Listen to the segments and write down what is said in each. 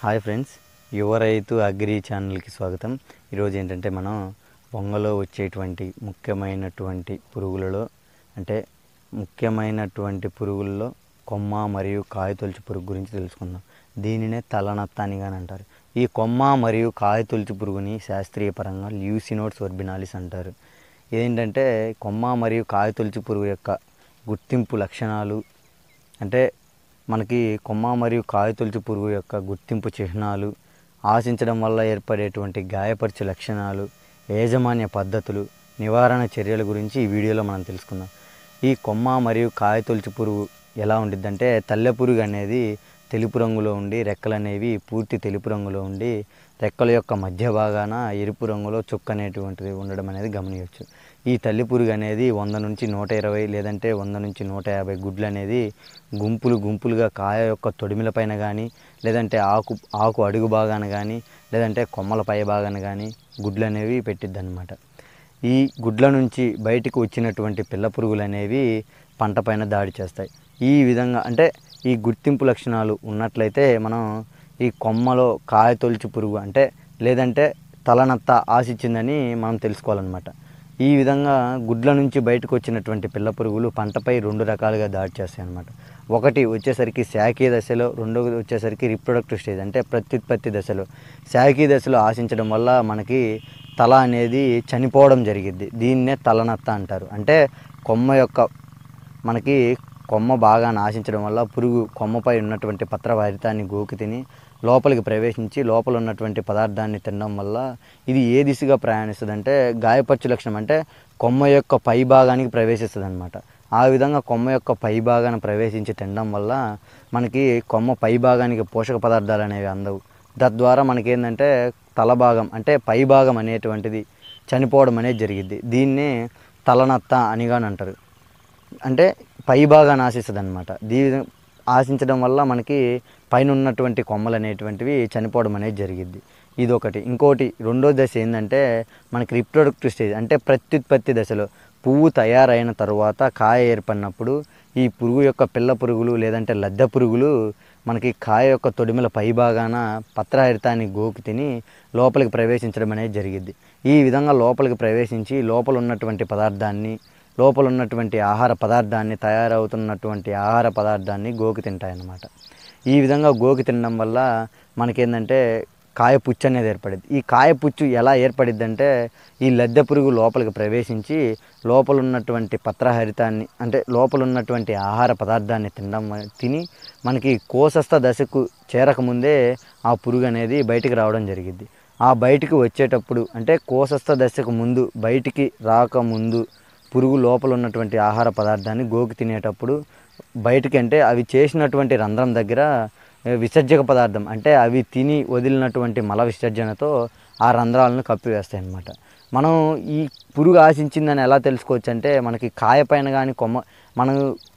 hi friends యువ రైతు agri ఛానల్కి స్వాగతం ఈరోజు ఏంటంటే మనం వంగలో వచ్చేటువంటి ముఖ్యమైనటువంటి పురుగులలో అంటే ముఖ్యమైనటువంటి పురుగుల్లో కొమ్మ మరియు కాయతొలుచు పురుగు గురించి తెలుసుకుందాం దీనినే తలనత్త అని కానీ అంటారు ఈ కొమ్మ మరియు కాయతొలుచు పురుగుని శాస్త్రీయ పరంగా ల్యూసినోట్స్ వర్బినాలిస్ అంటారు ఏంటంటే కొమ్మ మరియు కాయతొలుచు పురుగు యొక్క గుర్తింపు లక్షణాలు అంటే మనకి కొమ్మ మరియు కాయతొలుచు పురుగు యొక్క గుర్తింపు చిహ్నాలు ఆశించడం వల్ల ఏర్పడేటువంటి గాయపరిచే లక్షణాలు యాజమాన్య పద్ధతులు నివారణ చర్యల గురించి ఈ వీడియోలో మనం తెలుసుకుందాం ఈ కొమ్మ మరియు కాయతొలుచు పురుగు ఎలా ఉండిద్దంటే తల్లె పురుగు అనేది తెలుపు రంగులో ఉండి రెక్కలు అనేవి పూర్తి తెలుపు రంగులో ఉండి రెక్కల యొక్క మధ్య భాగాన ఎరుపు రంగులో చుక్క అనేటువంటిది ఉండడం అనేది గమనించవచ్చు ఈ తల్లి పురుగు అనేది వంద నుంచి నూట ఇరవై లేదంటే వంద నుంచి నూట యాభై గుడ్లు అనేది గుంపులు గుంపులుగా కాయ యొక్క తొడిమిల పైన కానీ లేదంటే ఆకు ఆకు అడుగు భాగాన కానీ లేదంటే కొమ్మల పై భాగాన కానీ గుడ్లు అనేవి పెట్టిద్ది అనమాట ఈ గుడ్ల నుంచి బయటికి వచ్చినటువంటి పిల్ల పురుగులు అనేవి పంట పైన దాడి చేస్తాయి ఈ విధంగా అంటే ఈ గుర్తింపు లక్షణాలు ఉన్నట్లయితే మనం ఈ కొమ్మలో కాయ తొలిచి పురుగు అంటే లేదంటే తలనత్త ఆశించిందని మనం తెలుసుకోవాలన్నమాట ఈ విధంగా గుడ్ల నుంచి బయటకు వచ్చినటువంటి పిల్ల పురుగులు పంటపై రెండు రకాలుగా దాడి చేస్తాయి అన్నమాట ఒకటి వచ్చేసరికి శాఖీ దశలో రెండోది వచ్చేసరికి రిప్రొడక్టివ్ స్టేజ్ అంటే ప్రత్యుత్పత్తి దశలో శాఖీ దశలో ఆశించడం వల్ల మనకి తల అనేది చనిపోవడం జరిగిద్ది దీన్నే తలనత్త అంటారు అంటే కొమ్మ యొక్క మనకి కొమ్మ బాగా నాశించడం వల్ల పురుగు కొమ్మపై ఉన్నటువంటి పత్రవారితాన్ని గోకి తిని లోపలికి ప్రవేశించి లోపల ఉన్నటువంటి పదార్థాన్ని తినడం వల్ల ఇది ఏ దిశగా ప్రయాణిస్తుంది అంటే గాయపరచు లక్షణం అంటే కొమ్మ యొక్క పై భాగానికి ప్రవేశిస్తుంది అనమాట ఆ విధంగా కొమ్మ యొక్క పై భాగాన్ని ప్రవేశించి తినడం వల్ల మనకి కొమ్మ పై భాగానికి పోషక పదార్థాలు అనేవి అందవు తద్వారా మనకేంటంటే తల భాగం అంటే పై భాగం అనేటువంటిది చనిపోవడం అనేది జరిగిద్ది దీన్నే తలనత్త అనిగాని అంటారు అంటే పై భాగాన్ని ఆశిస్తుంది అనమాట దీ ఆశించడం వల్ల మనకి పైన ఉన్నటువంటి కొమ్మలు అనేటువంటివి చనిపోవడం అనేది జరిగిద్ది ఇది ఒకటి ఇంకోటి రెండో దశ ఏంటంటే మనకి రిప్రొడక్టివ్ స్టేజ్ అంటే ప్రత్యుత్పత్తి దశలో పువ్వు తయారైన తర్వాత కాయ ఏర్పడినప్పుడు ఈ పురుగు యొక్క పిల్ల పురుగులు లేదంటే లద్దె పురుగులు మనకి కాయ యొక్క తొడిమల పై భాగాన పత్రహరితాన్ని గోకి తిని లోపలికి ప్రవేశించడం అనేది జరిగిద్ది ఈ విధంగా లోపలికి ప్రవేశించి లోపల ఉన్నటువంటి పదార్థాన్ని లోపల ఉన్నటువంటి ఆహార పదార్థాన్ని తయారవుతున్నటువంటి ఆహార పదార్థాన్ని గోకి తింటాయన్నమాట ఈ విధంగా గోకి తినడం వల్ల మనకేంటంటే కాయ పుచ్చు అనేది ఏర్పడింది ఈ కాయ పుచ్చు ఎలా ఏర్పడిద్ది అంటే ఈ లద్దె పురుగు లోపలికి ప్రవేశించి లోపల ఉన్నటువంటి పత్రహరితాన్ని అంటే లోపల ఉన్నటువంటి ఆహార పదార్థాన్ని తినడం వ- తిని మనకి కోసస్థ దశకు చేరకముందే ఆ పురుగు అనేది బయటికి రావడం జరిగింది ఆ బయటికి వచ్చేటప్పుడు అంటే కోసస్థ దశకు ముందు బయటికి రాకముందు పురుగు లోపల ఉన్నటువంటి ఆహార పదార్థాన్ని గోకి తినేటప్పుడు బయటికి అంటే అవి చేసినటువంటి రంధ్రం దగ్గర ఏ, విసర్జక పదార్థం అంటే అవి తిని వదిలినటువంటి మల విసర్జనతో ఆ రంధ్రాలను కప్పివేస్తాయి అన్నమాట మనం ఈ పురుగు ఆశించిందని ఎలా తెలుసుకోవచ్చు అంటే మనకి కాయ పైన కానీ కొమ్మ మనం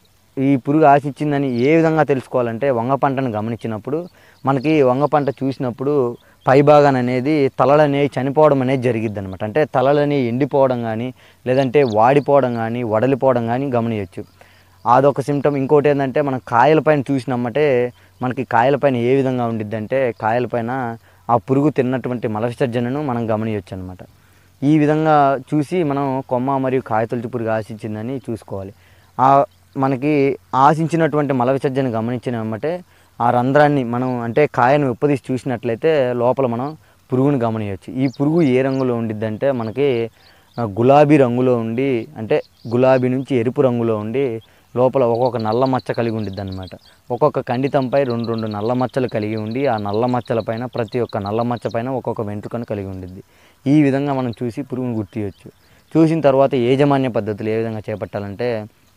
ఈ పురుగు ఆశించిందని ఏ విధంగా తెలుసుకోవాలంటే వంగ పంటను గమనించినప్పుడు మనకి వంగ పంట చూసినప్పుడు పైభాగం అనేది తలలు అనేవి చనిపోవడం అనేది జరిగిద్ది అనమాట అంటే తలలని ఎండిపోవడం కానీ లేదంటే వాడిపోవడం కానీ వడలిపోవడం కానీ గమనించవచ్చు అదొక సిమ్టమ్ ఇంకోటి ఏంటంటే మనం కాయలపైన చూసినామంటే మనకి కాయలపైన ఏ విధంగా ఉండిద్ది అంటే కాయలపైన ఆ పురుగు తిన్నటువంటి మల విసర్జనను మనం గమనించవచ్చు అనమాట ఈ విధంగా చూసి మనం కొమ్మ మరియు కాయతొలుచు పురుగు ఆశించిందని చూసుకోవాలి ఆ మనకి ఆశించినటువంటి మల విసర్జన గమనించినమంటే ఆ రంధ్రాన్ని మనం అంటే కాయను విప్పదీసి చూసినట్లయితే లోపల మనం పురుగుని గమనించవచ్చు ఈ పురుగు ఏ రంగులో ఉండిద్దంటే మనకి ఆ, గులాబీ రంగులో ఉండి అంటే గులాబీ నుంచి ఎరుపు రంగులో ఉండి లోపల ఒక్కొక్క నల్ల మచ్చ కలిగి ఉండిద్ది అనమాట ఒక్కొక్క ఖండితంపై రెండు రెండు నల్ల మచ్చలు కలిగి ఉండి ఆ నల్ల మచ్చల పైన ప్రతి ఒక్క నల్ల మచ్చ పైన ఒక్కొక్క వెంట్రుకను కలిగి ఉండిద్ది ఈ విధంగా మనం చూసి పురుగును గుర్తియచ్చు చూసిన తర్వాత యాజమాన్య పద్ధతులు ఏ విధంగా చేపట్టాలంటే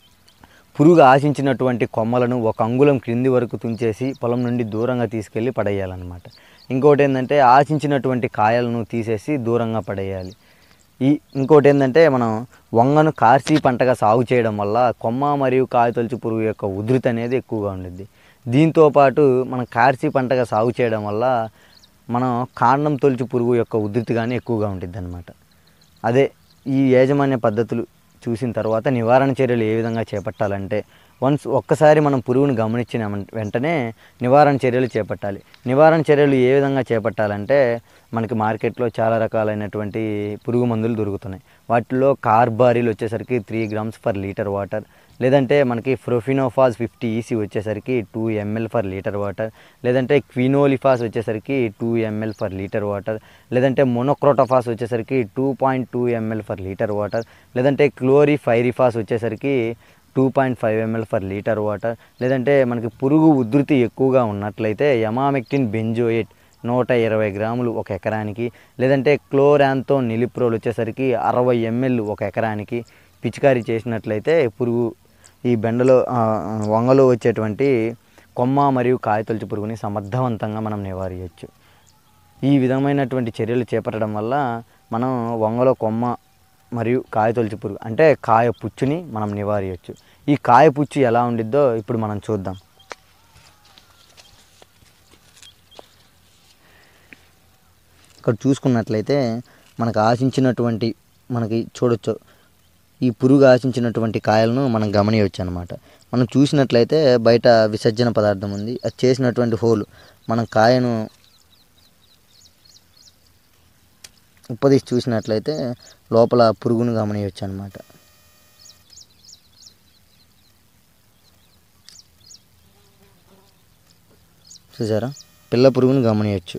పురుగు ఆశించినటువంటి కొమ్మలను ఒక అంగుళం క్రింది వరకు తుంచేసి పొలం నుండి దూరంగా తీసుకెళ్ళి పడేయాలన్నమాట ఇంకోటి ఏంటంటే ఆశించినటువంటి కాయలను తీసేసి దూరంగా పడేయాలి ఈ ఇంకోటి ఏంటంటే మనం వంగను కార్సీ పంటగా సాగు చేయడం వల్ల కొమ్మ మరియు కాయతొలుచు పురుగు యొక్క ఉధృతి అనేది ఎక్కువగా ఉండిద్ది దీంతో పాటు మనం కార్సీ పంటగా సాగు చేయడం వల్ల మనం కాండం తొలుచు పురుగు యొక్క ఉధృతి కానీ ఎక్కువగా ఉంటుంది అనమాట అదే ఈ యాజమాన్య పద్ధతులు చూసిన తర్వాత నివారణ చర్యలు ఏ విధంగా చేపట్టాలంటే వన్స్ ఒక్కసారి మనం పురుగుని గమనించిన వెం- వెంటనే నివారణ చర్యలు చేపట్టాలి నివారణ చర్యలు ఏ విధంగా చేపట్టాలంటే మనకి మార్కెట్లో చాలా రకాలైనటువంటి పురుగు మందులు దొరుకుతున్నాయి వాటిలో కార్బారిల్ వచ్చేసరికి three grams per litre water లేదంటే మనకి ఫ్రోఫినోఫాస్ ఫిఫ్టీ ఈసీ వచ్చేసరికి two ML per litre water లేదంటే క్వినోలిఫాస్ వచ్చేసరికి two ML per litre water లేదంటే మొనోక్రోటోఫాస్ వచ్చేసరికి two point two ML per litre water లేదంటే క్లోరిఫైరిఫాస్ వచ్చేసరికి two point five ML per litre water లేదంటే మనకి పురుగు ఉధృతి ఎక్కువగా ఉన్నట్లయితే యమామెక్టిన్ బెంజోయేట్ నూట ఇరవై గ్రాములు ఒక ఎకరానికి లేదంటే క్లోరాన్తో నిలిప్రోల్ వచ్చేసరికి అరవై ఎంఎల్ ఒక ఎకరానికి పిచికారీ చేసినట్లయితే పురుగు ఈ బెండలో ఆ, వంగలో వచ్చేటువంటి కొమ్మ మరియు కాయతొలుచు పురుగుని సమర్థవంతంగా మనం నివారించవచ్చు ఈ విధమైనటువంటి చర్యలు చేపట్టడం వల్ల మనం వంగలో కొమ్మ మరియు కాయ తొలిచి పురుగు అంటే కాయ పుచ్చుని మనం నివారించవచ్చు ఈ కాయ పుచ్చు ఎలా ఉండిద్దో ఇప్పుడు మనం చూద్దాం ఇక్కడ చూసుకున్నట్లయితే మనకు ఆశించినటువంటి మనకి చూడొచ్చు ఈ పురుగు ఆశించినటువంటి కాయలను మనం గమనించవచ్చు అనమాట మనం చూసినట్లయితే బయట విసర్జన పదార్థం ఉంది అది చేసినటువంటి హోల్ మనం కాయను ఉప్పదీసి చూసినట్లయితే లోపల పురుగును గమనించవచ్చు అనమాట చూసారా పిల్ల పురుగును గమనించవచ్చు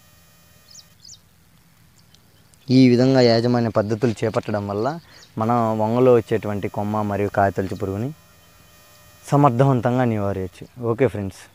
ఈ విధంగా యాజమాన్య పద్ధతులు చేపట్టడం వల్ల మనం వంగలో వచ్చేటువంటి కొమ్మ మరియు కాయతొలుచు పురుగుని సమర్థవంతంగా నివారించవచ్చు ఓకే ఫ్రెండ్స్